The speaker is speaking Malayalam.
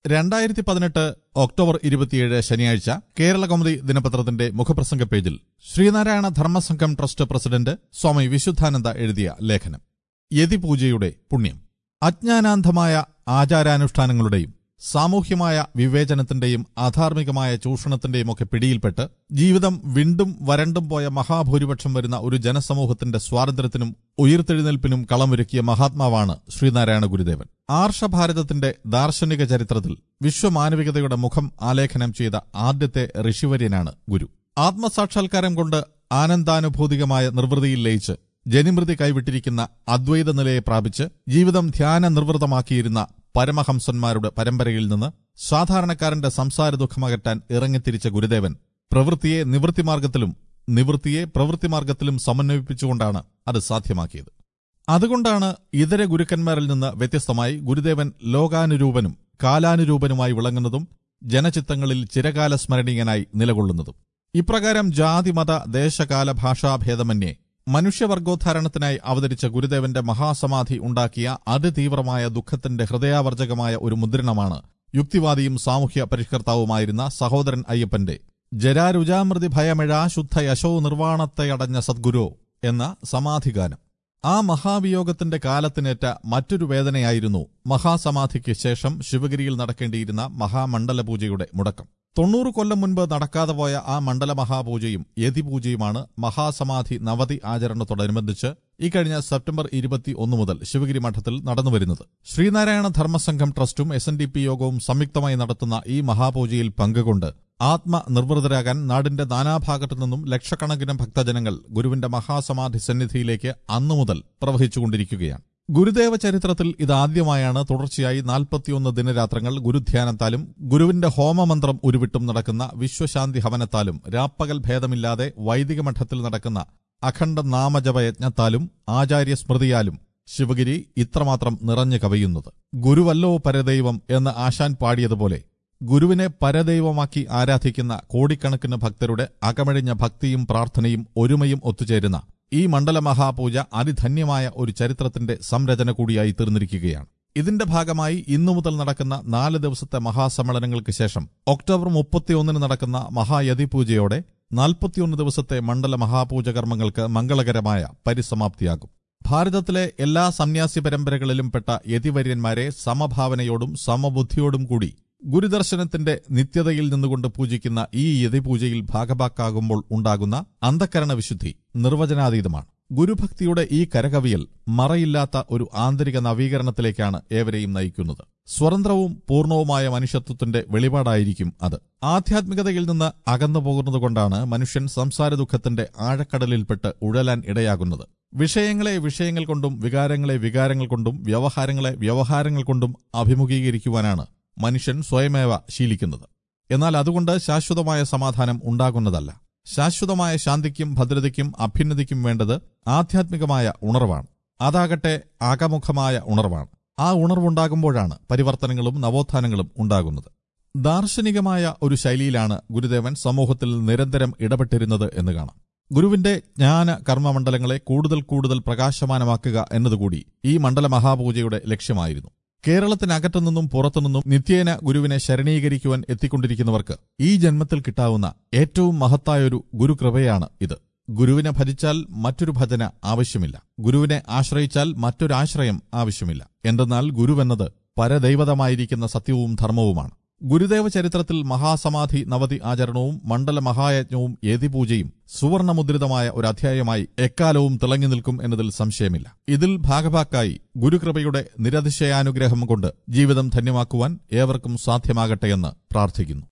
രണ്ടായിരത്തി പതിനെട്ട് ഒക്ടോബർ ഇരുപത്തിയേഴ് ശനിയാഴ്ച കേരള കൗമുദി ദിനപത്രത്തിന്റെ മുഖപ്രസംഗ പേജിൽ ശ്രീനാരായണ ധർമ്മസംഘം ട്രസ്റ്റ് പ്രസിഡന്റ് സ്വാമി വിശുദ്ധാനന്ദ എഴുതിയ ലേഖനം യതിപൂജയുടെ പുണ്യം അജ്ഞാനാന്ധമായ ആചാരാനുഷ്ഠാനങ്ങളുടെയും സാമൂഹ്യമായ വിവേചനത്തിന്റെയും അധാർമികമായ ചൂഷണത്തിന്റെയും ഒക്കെ പിടിയിൽപ്പെട്ട് ജീവിതം വിണ്ടും വരണ്ടും പോയ മഹാഭൂരിപക്ഷം വരുന്ന ഒരു ജനസമൂഹത്തിന്റെ സ്വാതന്ത്ര്യത്തിനും ഉയിർത്തെഴുന്നേൽപ്പിനും കളമൊരുക്കിയ മഹാത്മാവാണ് ശ്രീനാരായണ ഗുരുദേവൻ ആർഷഭാരതത്തിന്റെ ദാർശനിക ചരിത്രത്തിൽ വിശ്വമാനവികതയുടെ മുഖം ആലേഖനം ചെയ്ത ആദ്യത്തെ ഋഷിവര്യനാണ് ഗുരു ആത്മസാക്ഷാത്കാരം കൊണ്ട് ആനന്ദാനുഭൂതികമായ നിർവൃതിയിൽ ലയിച്ച് ജനിമൃതി കൈവിട്ടിരിക്കുന്ന അദ്വൈത നിലയെ പ്രാപിച്ച് ജീവിതം ധ്യാന നിർവൃതമാക്കിയിരുന്ന പരമഹംസന്മാരുടെ പരമ്പരയിൽ നിന്ന് സാധാരണക്കാരന്റെ സംസാര ദുഃഖമകറ്റാൻ ഇറങ്ങിത്തിരിച്ച ഗുരുദേവൻ പ്രവൃത്തിയെ നിവൃത്തിമാർഗത്തിലും നിവൃത്തിയെ പ്രവൃത്തിമാർഗത്തിലും സമന്വയിപ്പിച്ചുകൊണ്ടാണ് അത് സാധ്യമാക്കിയത് അതുകൊണ്ടാണ് ഇതര ഗുരുക്കന്മാരിൽ നിന്ന് വ്യത്യസ്തമായി ഗുരുദേവൻ ലോകാനുരൂപനും കാലാനുരൂപനുമായി വിളങ്ങുന്നതും ജനചിത്തങ്ങളിൽ ചിരകാല സ്മരണീയനായി നിലകൊള്ളുന്നതും ഇപ്രകാരം ജാതിമത ദേശകാല ഭാഷാഭേദമന്യേ മനുഷ്യവർഗോദ്ധാരണത്തിനായി അവതരിച്ച ഗുരുദേവന്റെ മഹാസമാധി ഉണ്ടാക്കിയ അതിതീവ്രമായ ദുഃഖത്തിന്റെ ഹൃദയാവർജകമായ ഒരു മുദ്രണമാണ് യുക്തിവാദിയും സാമൂഹ്യ പരിഷ്കർത്താവുമായിരുന്ന സഹോദരൻ അയ്യപ്പന്റെ ജരാരുജാമൃതി ഭയമിഴ ശുദ്ധ യശോ നിർവാണത്തെയടഞ്ഞ സദ്ഗുരു എന്ന സമാധിഗാനം ആ മഹാവിയോഗത്തിന്റെ കാലത്തിനേറ്റ മറ്റൊരു വേദനയായിരുന്നു മഹാസമാധിക്ക് ശേഷം ശിവഗിരിയിൽ നടക്കേണ്ടിയിരുന്ന മഹാമണ്ഡല പൂജയുടെ മുടക്കം തൊണ്ണൂറ് കൊല്ലം മുൻപ് നടക്കാതെ പോയ ആ മണ്ഡല മഹാപൂജയും യതിപൂജയുമാണ് മഹാസമാധി നവതി ആചരണത്തോടനുബന്ധിച്ച് ഇക്കഴിഞ്ഞ സെപ്റ്റംബർ ഇരുപത്തി ഒന്ന് മുതൽ ശിവഗിരി മഠത്തിൽ നടന്നുവരുന്നത് ശ്രീനാരായണ ധർമ്മസംഘം ട്രസ്റ്റും എസ് എൻ ഡി പി യോഗവും സംയുക്തമായി നടത്തുന്ന ഈ മഹാപൂജയിൽ പങ്കുകൊണ്ട് ആത്മനിർവൃതരാകാൻ നാടിന്റെ നാനാഭാഗത്തു നിന്നും ലക്ഷക്കണക്കിന് ഭക്തജനങ്ങൾ ഗുരുവിന്റെ മഹാസമാധി സന്നിധിയിലേക്ക് അന്നു മുതൽ പ്രവഹിച്ചുകൊണ്ടിരിക്കുകയാണ് ഗുരുദേവ ചരിത്രത്തിൽ ഇതാദ്യമായാണ് തുടർച്ചയായി നാൽപ്പത്തിയൊന്ന് ദിനരാത്രങ്ങൾ ഗുരുധ്യാനത്താലും ഗുരുവിന്റെ ഹോമമന്ത്രം ഉരുവിട്ടും നടക്കുന്ന വിശ്വശാന്തി ഹവനത്താലും രാപ്പകൽ ഭേദമില്ലാതെ വൈദിക മഠത്തിൽ നടക്കുന്ന അഖണ്ഡ നാമജപയജ്ഞത്താലും ആചാര്യസ്മൃതിയാലും ശിവഗിരി ഇത്രമാത്രം നിറഞ്ഞു കവിയുന്നത് ഗുരുവല്ലോ പരദൈവം എന്ന് ആശാൻ പാടിയതുപോലെ ഗുരുവിനെ പരദൈവമാക്കി ആരാധിക്കുന്ന കോടിക്കണക്കിന് ഭക്തരുടെ അകമഴിഞ്ഞ ഭക്തിയും പ്രാർത്ഥനയും ഒരുമയും ഒത്തുചേരുന്ന ഈ മണ്ഡല മഹാപൂജ അതിധന്യമായ ഒരു ചരിത്രത്തിന്റെ സംരചന കൂടിയായി തീർന്നിരിക്കുകയാണ് ഇതിന്റെ ഭാഗമായി ഇന്നു മുതൽ നടക്കുന്ന നാല് ദിവസത്തെ മഹാസമ്മേളനങ്ങൾക്ക് ശേഷം ഒക്ടോബർ മുപ്പത്തിയൊന്നിന് നടക്കുന്ന മഹായതിപൂജയോടെ നാൽപ്പത്തിയൊന്ന് ദിവസത്തെ മണ്ഡല മഹാപൂജ കർമ്മങ്ങൾക്ക് മംഗളകരമായ പരിസമാപ്തിയാകും ഭാരതത്തിലെ എല്ലാ സന്യാസി പരമ്പരകളിലും പെട്ട യതിവര്യന്മാരെ സമഭാവനയോടും സമബുദ്ധിയോടും കൂടി ഗുരുദർശനത്തിന്റെ നിത്യതയിൽ നിന്നുകൊണ്ട് പൂജിക്കുന്ന ഈ യതിപൂജയിൽ ഭാഗഭാക്കാകുമ്പോൾ ഉണ്ടാകുന്ന അന്ധക്കരണ വിശുദ്ധി നിർവചനാതീതമാണ് ഗുരുഭക്തിയുടെ ഈ കരകവിയൽ മറയില്ലാത്ത ഒരു ആന്തരിക നവീകരണത്തിലേക്കാണ് ഏവരെയും നയിക്കുന്നത് സ്വതന്ത്രവും പൂർണ്ണവുമായ മനുഷ്യത്വത്തിന്റെ വെളിപാടായിരിക്കും അത് ആധ്യാത്മികതയിൽ നിന്ന് അകന്നു പോകുന്നതുകൊണ്ടാണ് മനുഷ്യൻ സംസാര ദുഃഖത്തിന്റെ ആഴക്കടലിൽപ്പെട്ട് ഉഴലാൻ ഇടയാകുന്നത് വിഷയങ്ങളെ വിഷയങ്ങൾ കൊണ്ടും വികാരങ്ങളെ വികാരങ്ങൾ കൊണ്ടും വ്യവഹാരങ്ങളെ വ്യവഹാരങ്ങൾ കൊണ്ടും അഭിമുഖീകരിക്കുവാനാണ് മനുഷ്യൻ സ്വയമേവ ശീലിക്കുന്നത് എന്നാൽ അതുകൊണ്ട് ശാശ്വതമായ സമാധാനം ഉണ്ടാകുന്നതല്ല ശാശ്വതമായ ശാന്തിക്കും ഭദ്രതയ്ക്കും അഭ്യുന്നതിക്കും വേണ്ടത് ആധ്യാത്മികമായ ഉണർവാണ് അതാകട്ടെ ആകമുഖമായ ഉണർവാണ് ആ ഉണർവുണ്ടാകുമ്പോഴാണ് പരിവർത്തനങ്ങളും നവോത്ഥാനങ്ങളും ഉണ്ടാകുന്നത് ദാർശനികമായ ഒരു ശൈലിയിലാണ് ഗുരുദേവൻ സമൂഹത്തിൽ നിരന്തരം ഇടപെട്ടിരുന്നത് എന്ന് കാണാം ഗുരുവിന്റെ ജ്ഞാന കർമ്മമണ്ഡലങ്ങളെ കൂടുതൽ കൂടുതൽ പ്രകാശമാനമാക്കുക എന്നതുകൂടി ഈ മണ്ഡല മഹാപൂജയുടെ ലക്ഷ്യമായിരുന്നു കേരളത്തിനകത്തുനിന്നും പുറത്തുനിന്നും നിത്യേന ഗുരുവിനെ ശരണീകരിക്കുവാൻ എത്തിക്കൊണ്ടിരിക്കുന്നവർക്ക് ഈ ജന്മത്തിൽ കിട്ടാവുന്ന ഏറ്റവും മഹത്തായൊരു ഗുരുകൃപയാണ് ഇത് ഗുരുവിനെ ഭജിച്ചാൽ മറ്റൊരു ഭജന ആവശ്യമില്ല ഗുരുവിനെ ആശ്രയിച്ചാൽ മറ്റൊരാശ്രയം ആവശ്യമില്ല എന്തെന്നാൽ ഗുരുവെന്നത് പരദൈവതമായിരിക്കുന്ന സത്യവും ധർമ്മവുമാണ് ഗുരുദേവ ചരിത്രത്തിൽ മഹാസമാധി നവതി ആചരണവും മണ്ഡല മഹായജ്ഞവും ഏതിപൂജയും സുവർണമുദ്രിതമായ ഒരു അധ്യായമായി എക്കാലവും തിളങ്ങി നിൽക്കും എന്നതിൽ സംശയമില്ല ഇതിൽ ഭാഗഭാക്കായി ഗുരുകൃപയുടെ നിരതിശയാനുഗ്രഹം കൊണ്ട് ജീവിതം ധന്യമാക്കുവാൻ ഏവർക്കും സാധ്യമാകട്ടെയെന്ന് പ്രാർത്ഥിക്കുന്നു